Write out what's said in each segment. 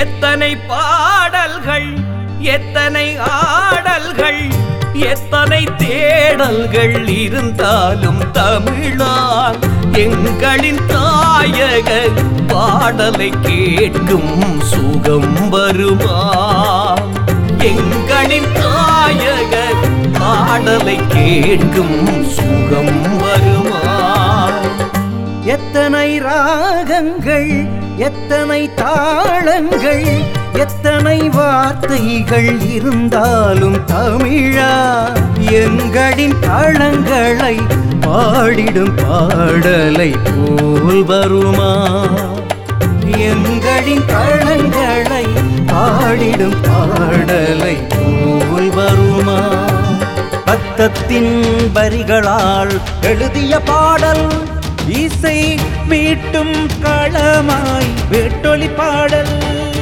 எத்தனை பாடல்கள் எத்தனை ஆடல்கள் எத்தனை தேடல்கள் இருந்தாலும் தமிழால் எங்களின் தாயக பாடலை கேட்கும் சுகம் வருமா எங்களின் தாயக பாடலை கேட்கும் சுகம் வருமா எத்தனை ராகங்கள் எத்தனை தாளங்கள் எத்தனை வார்த்தைகள் இருந்தாலும் தமிழா எங்களின் தாளங்களை பாடிடும் பாடலை போல் வருமா எங்களின் தாளங்களை பாடிடும் பாடலை போல் வருமா பத்தத்தின் வரிகளால் எழுதிய பாடல் இசை மீட்டும் களமாய் வேட்டொலி பாடல்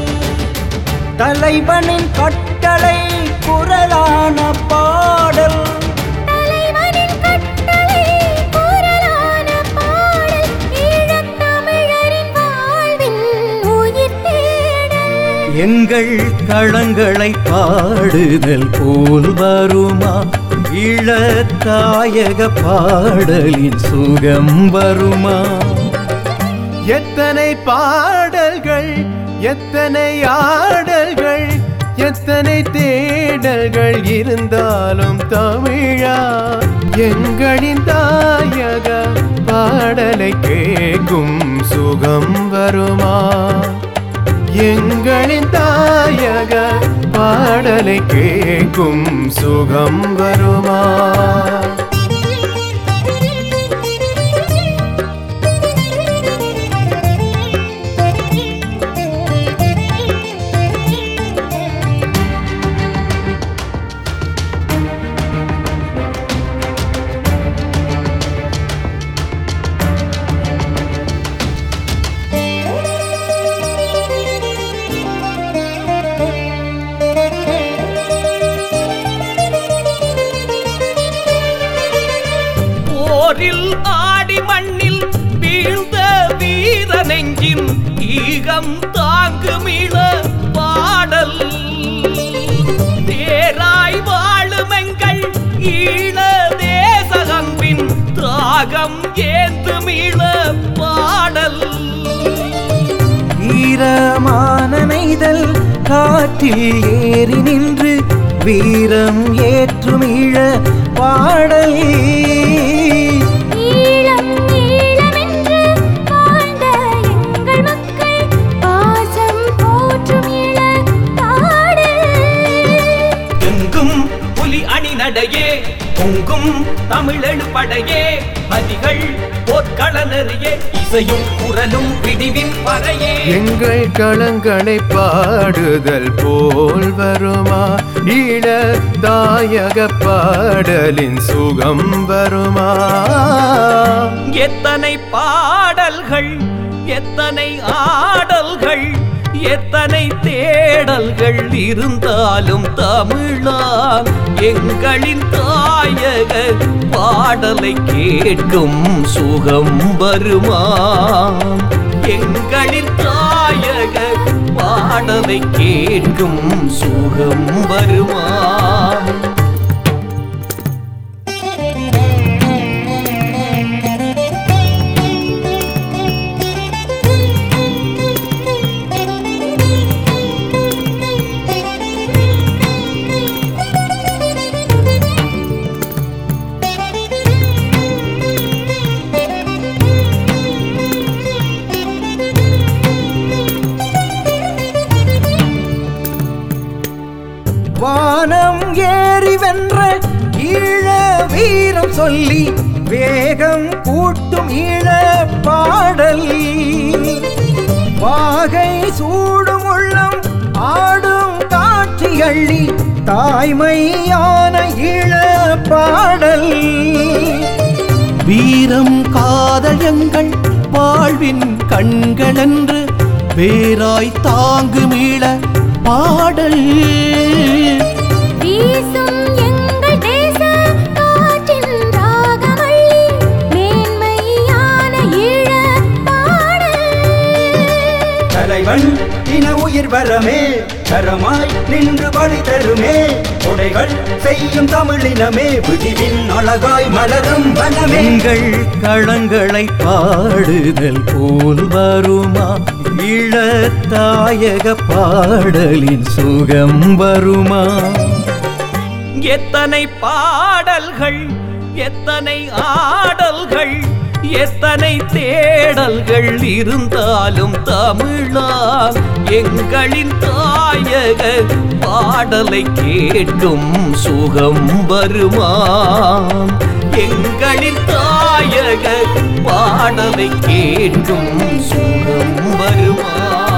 தலைவனின் கட்டளை குரலான பாடல் தலைவனின் கட்டளை குரலான பாடல் ஈழத் தமிழரின் வாழ்வின் உயிர் தேடல் எங்கள் களங்களை பாடுதல் போல் வருமா இளத்தாயக பாடலின் சுகம் வருமா எத்தனை பாடல்கள் எத்தனை ஆடல்கள் எத்தனை தேடல்கள் இருந்தாலும் தமிழா எங்களின் தாயக பாடலை கேட்கும் சுகம் வருமா எங்களின் தாயக பாடலை கேட்கும் சுகம் வருமா போரில் ஆடி மண்ணில் வீழ்ந்த வீர நெஞ்சின் ஈகம் தாங்குமிழ பாடல் தேராய் வாழுமெங்கள் ஈழ தேசகம்பின் திராகம் ஏந்துமிழ பாடல் ஈரமான நெய்தல் காற்றில் ஏறி நின்று வீரம் ஏற்றுமிழ பாடல் ஈழம் ஈழமென்று வாழ்ந்த எங்கள் மக்கள் பாசம் போற்றும் ஈழப் பாடல் எங்கும் புலி அணி நடையே பொங்கும் தமிழெழு படையே பதிகள் போர்க்கள நெறியே இசையும் குரலும் விடிவின் பறையே எங்கள் களங்களை பாடுதல் போல் வருமா ஈழ தாயக பாடலின் சுகம் வருமா எத்தனை பாடல்கள் எத்தனை ஆடல்கள் எத்தனை தேடல்கள் இருந்தாலும் தமிழால் எங்களின் தாயக பாடலை கேட்கும் சுகம் வருமா எங்களின் தாயக பாடலை கேட்கும் சுகம் வருமா வானம் ஏறி வென்ற ஈழ வீரம் சொல்லி வேகம் கூட்டும் ஈழ பாடல் வாகை சூடும் உள்ளம் ஆடும் காட்சி அள்ளி தாய்மையான ஈழ பாடல் வீரம் காதல் எங்கள் வாழ்வின் கண்களென்று வேராய் தாங்குமிழ பாடல் வீசும் எங்கள் தேச காற்றின் ராகமள்ளி மேன்மையான ஈழப் பாடல் தலைவன் இன உயிர் வரமே கரமாய் நின்று வழி தருமே கொடைகள் செய்யும் தமிழினமே விடிவின் அழகாய் மலரும் வனமே எங்கள் களங்களை பாடுதல் போல் வருமா ஈழத்தாயக பாடலின் சுகம் வருமா எத்தனை பாடல்கள் எத்தனை ஆடல்கள் எத்தனை தேடல்கள் இருந்தாலும் தமிழால் எங்களின் தாயக பாடலை கேட்கும் சுகம் வருமா எங்களின் தாயக பாடலை கேட்கும் சுகம் வருமா